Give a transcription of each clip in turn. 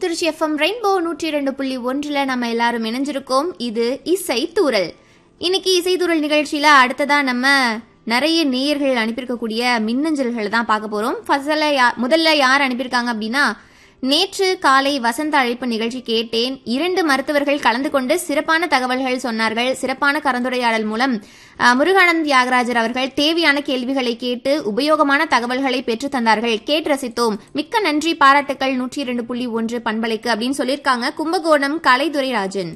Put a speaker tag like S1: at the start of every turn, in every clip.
S1: Trichy FM rainbow நூற்றி இரண்டு புள்ளி ஒன்றில் நம்ம எல்லாரும் இணைஞ்சிருக்கோம் இது இசை தூரல் இன்னைக்கு இசை தூரல் நிகழ்ச்சியில அடுத்ததா நம்ம நிறைய நேயர்கள் அனுப்பியிருக்கக்கூடிய மின்னஞ்சல்கள் தான் பார்க்க போறோம் ஃபர்ஸ்ட்ல யா- முதல்ல யார் அனுப்பியிருக்காங்க அப்படின்னா நேற்று காலை வசந்த அழைப்பு நிகழ்ச்சி கேட்டேன் இரண்டு மருத்துவர்கள் கலந்து கொண்டு சிறப்பான தகவல்கள் சொன்னார்கள் சிறப்பான கலந்துரையாடல் மூலம் அஹ், முருகானந்த் தியாகராஜர் அவர்கள் தேவையான கேள்விகளை கேட்டு உபயோகமான தகவல்களை பெற்று தந்தார்கள் கேட்டு ரசித்தோம் மிக்க நன்றி பாராட்டுக்கள் நூற்றி இரண்டு புள்ளி ஒன்று பண்பலைக்கு அப்படின்னு சொல்லியிருக்காங்க கும்பகோணம் கலைதுரை ராஜன்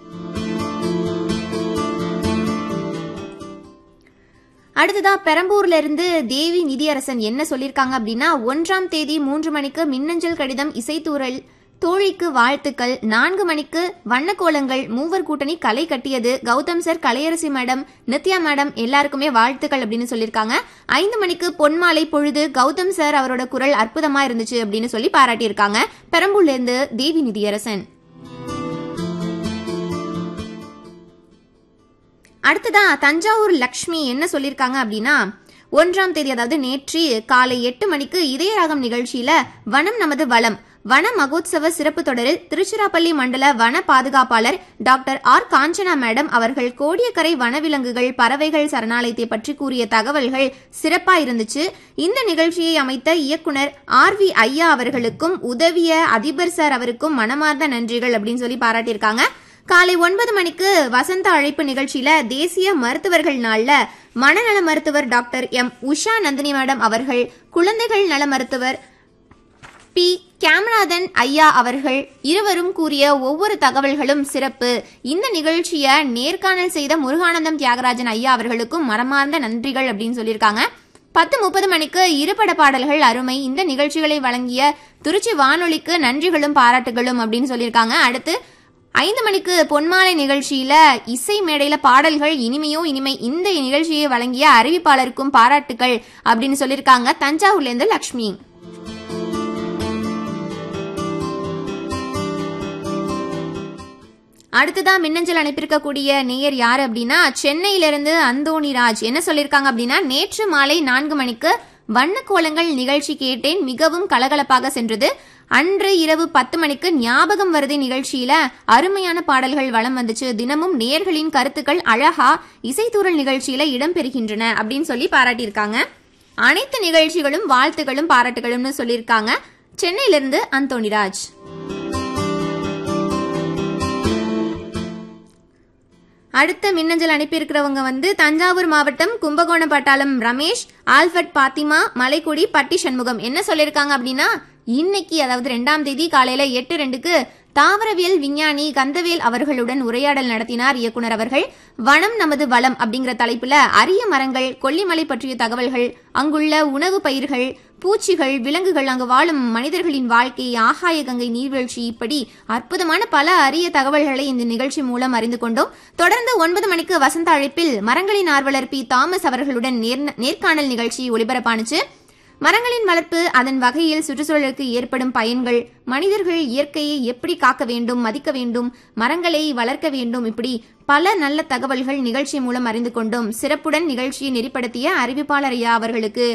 S1: அடுத்ததா பெரம்பூர்ல இருந்து தேவி நிதியரசன் என்ன சொல்லியிருக்காங்க அப்படின்னா ஒன்றாம் தேதி மூன்று மணிக்கு மின்னஞ்சல் கடிதம் இசைத்தூரல் தோழிக்கு வாழ்த்துக்கள் நான்கு மணிக்கு வண்ணக்கோலங்கள் மூவர் கூட்டணி கலை கட்டியது Gautham sir Kalaiyarasi madam Nithya madam எல்லாருக்குமே வாழ்த்துக்கள் அப்படின்னு சொல்லியிருக்காங்க ஐந்து மணிக்கு பொன்மாலை பொழுது கௌதம் சார் அவரோட குரல் அற்புதமா இருந்துச்சு அப்படின்னு சொல்லி பாராட்டியிருக்காங்க பெரம்பூர்ல இருந்து தேவி நிதியரசன் அடுத்ததா தஞ்சாவூர் லக்ஷ்மி என்ன சொல்லியிருக்காங்க அப்படின்னா ஒன்றாம் தேதி அதாவது நேற்று காலை எட்டு மணிக்கு இதயராகம் நிகழ்ச்சியில வனம் நமது வளம் வன மகோத்சவ சிறப்பு தொடரில் திருச்சிராப்பள்ளி மண்டல வன பாதுகாப்பாளர் டாக்டர் ஆர் காஞ்சனா மேடம் அவர்கள் கோடியக்கரை வனவிலங்குகள் பறவைகள் சரணாலயத்தை பற்றி கூறிய தகவல்கள் சிறப்பா இருந்துச்சு இந்த நிகழ்ச்சியை அமைத்த இயக்குனர் ஆர் வி ஐயா அவர்களுக்கும் உதவிய அதிபர் சார் அவருக்கும் மனமார்ந்த நன்றிகள் அப்படின்னு சொல்லி பாராட்டியிருக்காங்க காலை ஒன்பது மணிக்கு வசந்த அழைப்பு நிகழ்ச்சியில தேசிய மருத்துவர்கள் நாள்ல மனநல மருத்துவர் doctor M Usha Nandini madam அவர்கள் குழந்தைகள் நல மருத்துவர் பி கேமராதன் ஐயா அவர்கள் இருவரும் கூறிய ஒவ்வொரு தகவல்களும் சிறப்பு இந்த நிகழ்ச்சியை நேர்காணல் செய்த முருகானந்தம் தியாகராஜன் ஐயா அவர்களுக்கும் மரமார்ந்த நன்றிகள் அப்படின்னு சொல்லியிருக்காங்க பத்து முப்பது மணிக்கு இருபட பாடல்கள் அருமை இந்த நிகழ்ச்சிகளை வழங்கிய திருச்சி வானொலிக்கு நன்றிகளும் பாராட்டுகளும் அப்படின்னு சொல்லியிருக்காங்க அடுத்து ஐந்து மணிக்கு பொன்மாலை நிகழ்ச்சியில இசை மேடையில பாடல்கள் இனிமையோ இனிமை இந்த நிகழ்ச்சியை வழங்கிய அறிவிப்பாளருக்கும் பாராட்டுகள் அப்படின்னு சொல்லியிருக்காங்க தஞ்சாவூர்ல இருந்து லக்ஷ்மி அடுத்ததா மின்னஞ்சல் அனுப்பியிருக்கக்கூடிய நேயர் யார் அப்படின்னா சென்னையிலிருந்து அந்தோணி ராஜ் என்ன சொல்லியிருக்காங்க அப்படின்னா நேற்று மாலை நான்கு மணிக்கு வண்ணக்கோலங்கள் நிகழ்ச்சி கேட்டேன் மிகவும் கலகலப்பாக சென்றது அன்று இரவு பத்து மணிக்கு ஞாபகம் வருது நிகழ்ச்சியில அருமையான பாடல்கள் வலம் வந்துச்சு தினமும் நேயர்களின் கருத்துக்கள் அழகா இசைத்தூரல் நிகழ்ச்சியில இடம்பெறுகின்றன அப்படின்னு சொல்லி பாராட்டியிருக்காங்க அனைத்து நிகழ்ச்சிகளும் வாழ்த்துகளும் பாராட்டுகளும்னு சொல்லியிருக்காங்க சென்னையிலிருந்து அந்தோணிராஜ் அடுத்த மின்னஞ்சல் அனுப்பியிருக்கிறவங்க வந்து தஞ்சாவூர் மாவட்டம் கும்பகோணம் பட்டாளம் ரமேஷ் ஆல்பர்ட் பாத்திமா மலைக்குடி பட்டி சண்முகம் என்ன சொல்லியிருக்காங்க அப்படின்னா இன்னைக்கு அதாவது ரெண்டாம் தேதி காலையில எட்டு ரெண்டுக்கு தாவரவியல் விஞ்ஞானி கந்தவேல் அவர்களுடன் உரையாடல் நடத்தினார் இயக்குனர் அவர்கள் வனம் நமது வளம் அப்படிங்கிற தலைப்புல அரிய மரங்கள் கொல்லிமலை பற்றிய தகவல்கள் அங்குள்ள உணவு பயிர்கள் பூச்சிகள் விலங்குகள் அங்கு வாழும் மனிதர்களின் வாழ்க்கை ஆகாய கங்கை நீர்வீழ்ச்சி இப்படி அற்புதமான பல அரிய தகவல்களை இந்த நிகழ்ச்சி மூலம் அறிந்து கொண்டோம் தொடர்ந்து ஒன்பது மணிக்கு வசந்த அழைப்பில் மரங்களின் ஆர்வலர் பி தாமஸ் அவர்களுடன் நேர்ன- நேர்காணல் நிகழ்ச்சி ஒளிபரப்பானுச்சு மரங்களின் வளர்ப்பு அதன் வகையில் சுற்றுச்சூழலுக்கு ஏற்படும் பயன்கள் மனிதர்கள் இயற்கையை எப்படி காக்க வேண்டும் மதிக்க வேண்டும் மரங்களை வளர்க்க வேண்டும் இப்படி பல நல்ல தகவல்கள் நிகழ்ச்சி மூலம் அறிந்து கொண்டோம் சிறப்புடன் நிகழ்ச்சியை நெறிப்படுத்திய அறிவிப்பாளர் ஐயா அவர்களுக்கு